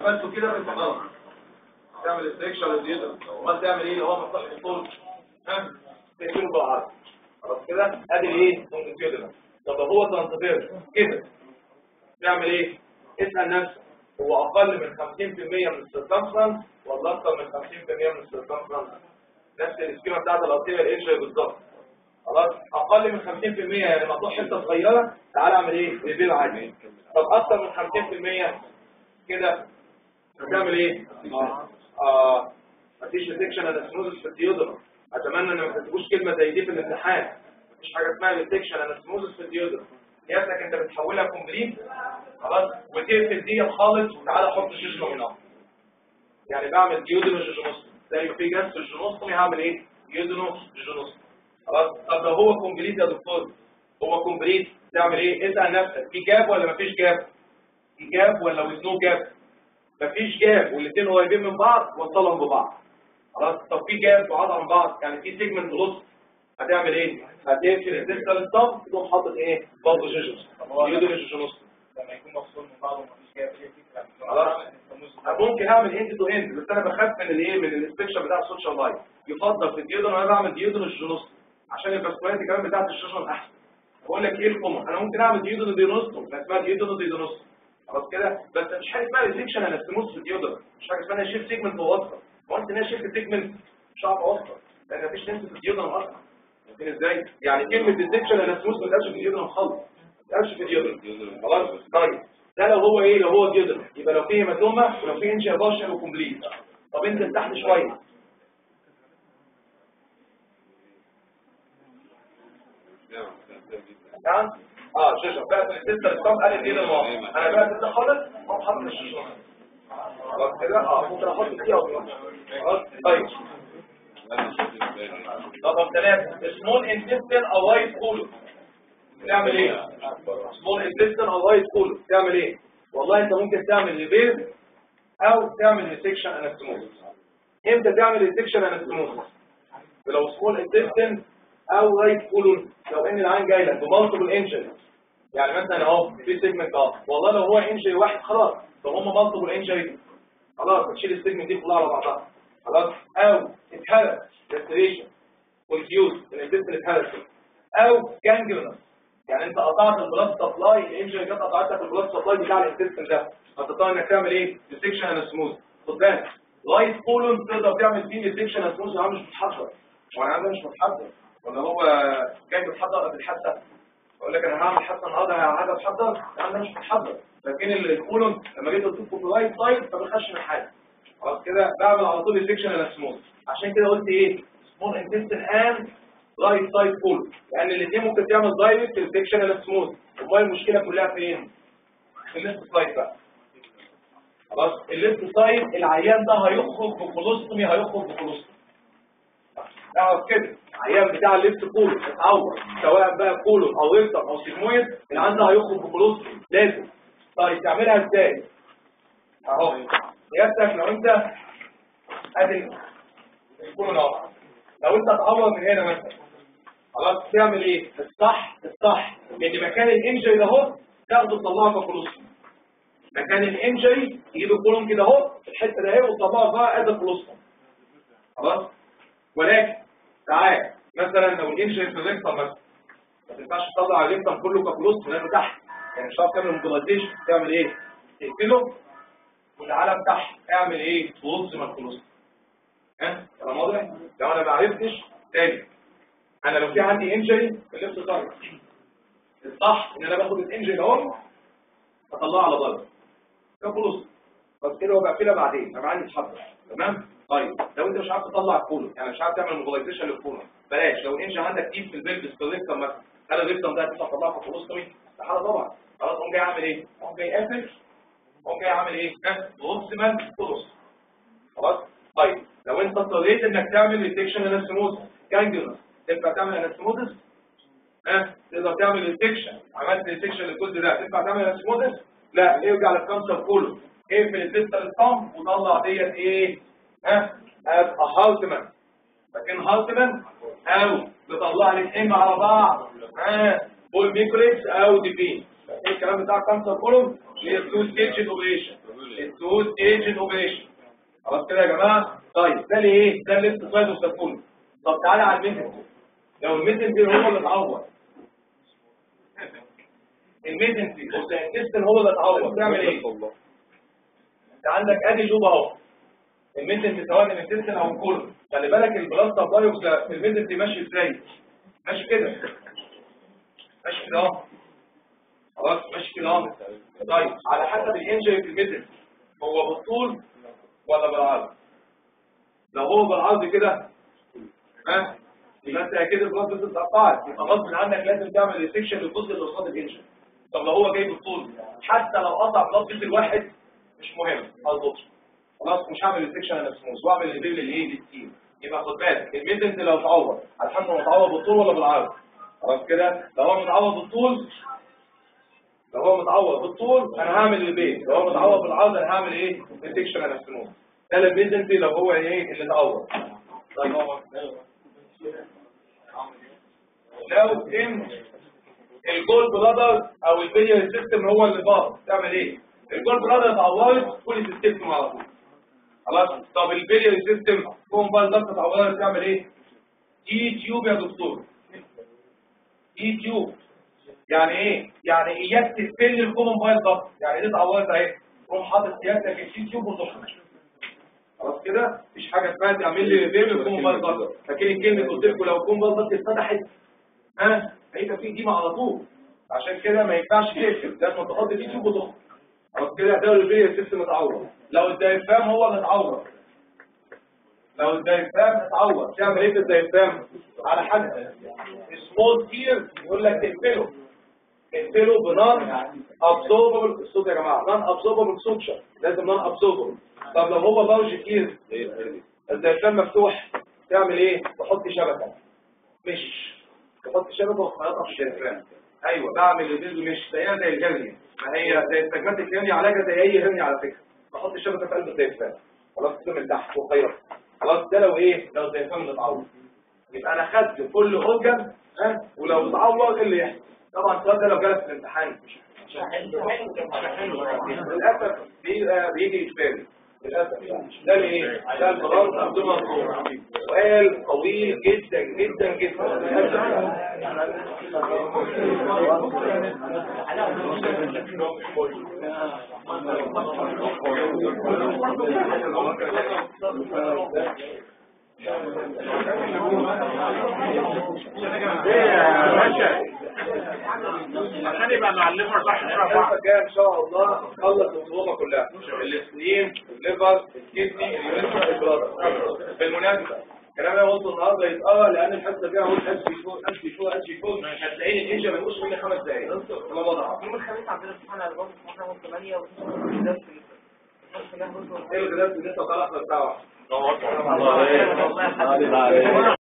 بس كده انت غلط تعمل استريكشن للديودر ما تعمل ايه اللي هو مفتاح الطول ها تقفله بالعرض خلاص كده ادي ايه الديودر طب لو هو ترانسفير كده تعمل ايه اسال نفسك هو اقل من 50% من السيركمفرنس ولا اكتر من 50% من السيركمفرنس نفس السكيما بتاعت الارتيريال انجري بالظبط خلاص اقل من 50% يعني لما تروح حته صغيره تعالى اعمل ايه ريبيل عادي طب اكتر من 50% كده هتعمل ايه اه اه مفيش ريتكشن انستموزس في الديودرم اتمنى ان ما تكتبوش كلمه زي دي في الامتحان مفيش حاجه اسمها ريتكشن انستموزس في الديودرم سيادتك انت بتحولها كومبليت خلاص وتقفل دي خالص وتعالى حط شيشمه هنا يعني بعمل ديودرم جوجونوستومي زي ما في جاس الجونوستومي هعمل ايه ديودرم جوجونوستومي خلاص طب لو هو كومبليت يا دكتور هو كومبليت تعمل ايه اسال نفسك في جاب ولا مفيش جاب في جاب ولا ويز نو جاب مفيش جاب والاثنين قريبين من بعض وصلهم ببعض خلاص طب في جاب بعاد عن بعض يعني في سيجمنت نص هتعمل ايه هتقفل الديستال ستوب تقوم حاطط ايه برضه جيجوس يودر جيجوس لما يكون مفصول من بعض ومفيش جاب هي فكره خلاص ممكن اعمل اند تو اند بس انا بخاف من الايه من الانسبكشن بتاع السوشيال لايف يفضل في الديودر انا بعمل ديودر الجيجوس عشان الباسكواليتي كمان بتاعت الشاشن احسن بقول لك ايه الكومن انا ممكن اعمل ديودر ديونوستوم اسمها ديودر ديونوستوم خلاص كده بس مش حاجه اسمها ريسكشن انا استموس في الديودر مش حاجه اسمها شيفت سيجمنت ووصل وانت ان شيفت سيجمنت مش عارف اوصل لان مفيش نفس في الديودر اصلا فاهمين ازاي يعني كلمه ريسكشن انا استموس ما تقالش في الديودر خالص ما تقالش في الديودر خلاص طيب ده لو هو ايه لو هو ديودر يبقى لو فيه هيماتوما ولو فيه انشيا باشر وكومبليت طب انزل تحت شويه نعم اه شاشه بقى الستة الصم قال ايه ده انا بقى كده خالص ما حاطط الشاشه خلاص كده اه ممكن احط فيها خلاص طيب رقم ثلاثة سمول انتستين او وايت كولو تعمل ايه سمول انتستين او وايت كولو تعمل ايه والله انت ممكن تعمل ريبير او تعمل ريسكشن انستموزس امتى تعمل ريسكشن انستموزس لو سمول انتستين او رايت كولون لو ان العين جاي لك بمالتيبل انجري يعني مثلا اهو في سيجمنت اه والله لو هو انجري واحد خلاص لو هم مالتيبل انجري خلاص هتشيل السيجمنت دي كلها على بعضها خلاص او اتهرس ريستريشن كونفيوز الانتستين اتهرس او جانجلونس يعني انت قطعت البلاد سبلاي الانجري جت قطعت لك البلاد سبلاي بتاع الانتستين ده هتضطر انك تعمل ايه ديسكشن اند سموث خد بالك لايت كولون تقدر تعمل فيه ديسكشن اند سموث مش متحضر وانا عندي مش متحضر ولا هو جاي متحضر قبل الحادثه اقول لك انا هعمل حادثه النهارده هقعد اتحضر انا مش متحضر لكن الكولون لما جيت اشوفه في الرايت سايد ما بخش من حاجه خلاص كده بعمل على طول سيكشن انا سمول عشان كده قلت ايه سمول انتستين اند رايت سايد كولون لان الاثنين ممكن تعمل دايركت سيكشن انا سمول امال المشكله كلها فين في الليفت سايد بقى خلاص الليفت سايد العيان ده هيخرج بكولوستومي هيخرج بكولوستومي اعرف كده العيان بتاع الليفت كولون اتعور سواء بقى كولون او ريكتر او سيجمويد العيان ده هيخرج بكولوستومي لازم طيب تعملها ازاي اهو سيادتك لو انت ادي الكولون اهو لو انت اتعور من هنا مثلا خلاص تعمل ايه الصح الصح ان مكان الانجري ده اهو تاخده تطلعه ككولوستومي مكان الانجري تجيب الكولون كده اهو الحته ده اهي وتطلعها بقى قد الكولوستوم خلاص ولكن تعال مثلا لو الانجري في الريكتم مثلا ما تنفعش تطلع الريكتم كله ككولوستوم لانه تحت يعني مش هتعرف تعمل موبيلايزيشن تعمل ايه تقفله وتعالى تحت اعمل ايه توصل من الكولوستوم ها كلام واضح لو انا ما عرفتش تاني انا لو في عندي انجري في الليفت سايد الصح ان انا باخد الانجري اهو اطلعه على بره ده خلص بس كده وبقى كده بعدين انا عندي تحضر تمام طيب لو انت مش عارف تطلع الكولون يعني مش عارف تعمل موبيلايزيشن للكولون بلاش لو الانجن عندك تيب في البلبس في الريكتم مثلا هل الريكتم ده هتطلع تطلعه في الكولوستومي استحاله طبعا خلاص قوم جاي عامل ايه قوم جاي قافل قوم جاي عامل ايه ها غصبا خلص خلاص طيب لو انت اضطريت انك تعمل ريتكشن انستموز جانجلوس تنفع تعمل انستموزس ها تقدر تعمل ريتكشن عملت ريتكشن للجزء ده تنفع تعمل انستموزس لا ارجع للكانسر كله اقفل الديستال ستامب وطلع ديت ايه ها از هالتمان لكن هالتمان او بطلع لك ام على بعض ها بول ميكوليكس او دي بي ايه الكلام بتاع الكانسر كولوم هي تو ستيج اوبريشن التو ستيج اوبريشن خلاص كده يا جماعه طيب ده ليه ده الليفت سايد اوف ذا فول طب تعالى على الميدل لو الميدل هو اللي اتعور الميدنسي والانتستين هو اللي اتعور تعمل ايه؟ انت عندك ادي جوب اهو الميدنسي سواء الانتستين او الكولون خلي بالك البلاد سبلاي في الميدنسي ماشي ازاي؟ ماشي كده ماشي كده اهو خلاص ماشي كده اهو طيب على حسب الانجري في الميدنسي هو بالطول ولا بالعرض؟ لو هو بالعرض كده ها يبقى انت اكيد البلاد بتتقطعت يبقى غصب عنك لازم تعمل ريسكشن للجزء اللي قصاد الانجري طب لو هو جاي بالطول حتى لو قطع بلاد فيزل واحد مش مهم اظبط خلاص مش هعمل ريسكشن انا سموث واعمل الليفل اللي ايه للتيم يبقى خد بالك الميدنت لو اتعوض على حسب هو متعوض بالطول ولا بالعرض خلاص كده لو هو متعوض بالطول لو هو متعوض بالطول انا هعمل البيت لو هو متعوض بالعرض انا هعمل ايه ريسكشن انا سموث ده الميدنت لو هو ايه اللي اتعوض طيب هو لو كان الجول بلادر او البيلياري سيستم هو اللي باظ تعمل ايه الجول بلادر اتعورت كل السيستم على طول خلاص طب البيلياري سيستم كوم بقى الضغط اتعورت تعمل ايه اي تيوب يا دكتور اي تيوب يعني ايه يعني اياك تقفل الكومن بايل ضغط يعني دي اتعورت اهي تقوم حاطط سيادتك السي تيوب وتخرج خلاص كده مفيش حاجه اسمها تعمل لي ريفير الكومن بايل ضغط فاكرين كلمه قلت لكم لو الكومن بايل ضغط اتفتحت ها هيبقى في ديمه على طول عشان كده ما ينفعش تقفل لازم تحط دي تيوب وتخرج خلاص كده ده الريفير سيستم اتعور لو الدايفرام هو اللي اتعور لو الدايفرام اتعور تعمل ايه في الدايفرام على حد سمول تير يقول لك تقفله تقفله بنان ابزوربل الصوت يا جماعه نان ابزوربل سوتشر لازم نان ابزوربل طب لو هو لارج تير الدايفرام مفتوح تعمل ايه تحط شبكه مش تحط شبكه وخياطه في الدايفرام ايوه بعمل الفيديو مش زيها زي الهرنيا ما هي زي السجمات الهرنيا علاجها زي اي هرنيا على فكره بحط الشبكه في قلب الدايفرام خلاص كده من تحت وخيط خلاص ده لو ايه لو الدايفرام متعور يبقى انا خدت كل اورجن ها ولو اتعور ايه اللي يحصل طبعا السؤال ده لو جالك في الامتحان للاسف بيبقى بيجي اجباري للاسف ده الايه ده البلانس عندنا سؤال طويل جدا جدا جدا عشان يبقى معلمه صح الحلقه الجايه ان شاء الله نخلص الصعوبه كلها السنين الليفر الكدني اليوريثرا البلاد بالمناسبه الكلام اللي قلته النهارده يتقرا لان الحصه فيها هقول اتش بي 4 اتش بي 4 اتش بي 4 هتلاقيني الانجا ما يقولش مني خمس دقايق ولا بضعف يوم الخميس عندنا امتحان الباص احنا نص 8 و ايه الغداء اللي انت طلعت الساعه 1 والله